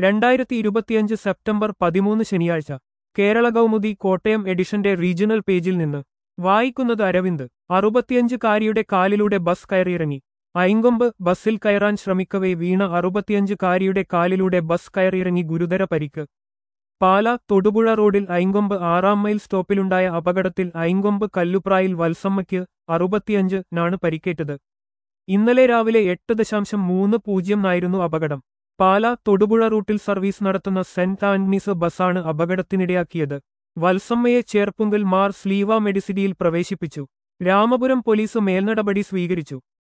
രണ്ടായിരത്തി ഇരുപത്തിയഞ്ച് സെപ്റ്റംബർ പതിമൂന്ന് ശനിയാഴ്ച കേരള കൗമുദി കോട്ടയം എഡിഷന്റെ റീജിയണൽ പേജിൽ നിന്ന് വായിക്കുന്നത് അരവിന്ദ് അറുപത്തിയഞ്ചുകാരിയുടെ കാലിലൂടെ ബസ് കയറിയിറങ്ങി ഐങ്കൊമ്പ് ബസ്സിൽ കയറാൻ ശ്രമിക്കവേ വീണ അറുപത്തിയഞ്ചുകാരിയുടെ കാലിലൂടെ ബസ് കയറിയിറങ്ങി ഗുരുതര പരിക്ക് പാല തൊടുപുഴ റോഡിൽ ഐങ്കൊമ്പ് ആറാം മൈൽ സ്റ്റോപ്പിലുണ്ടായ അപകടത്തിൽ ഐങ്കൊമ്പ് കല്ലുപ്രായിൽ വത്സമ്മയ്ക്ക് അറുപത്തിയഞ്ച് നാണ് പരിക്കേറ്റത് ഇന്നലെ രാവിലെ എട്ട് ദശാംശം മൂന്ന് പൂജ്യംനായിരുന്നു അപകടം പാല തൊടുപുഴ റൂട്ടിൽ സർവീസ് നടത്തുന്ന സെന്റ് ആന്റണീസ് ബസ്സാണ് അപകടത്തിനിടയാക്കിയത് വത്സമ്മയെ ചേർപ്പുങ്കൽ മാർ സ്ലീവ മെഡിസിറ്റിയിൽ പ്രവേശിപ്പിച്ചു രാമപുരം പോലീസ് മേൽനടപടി സ്വീകരിച്ചു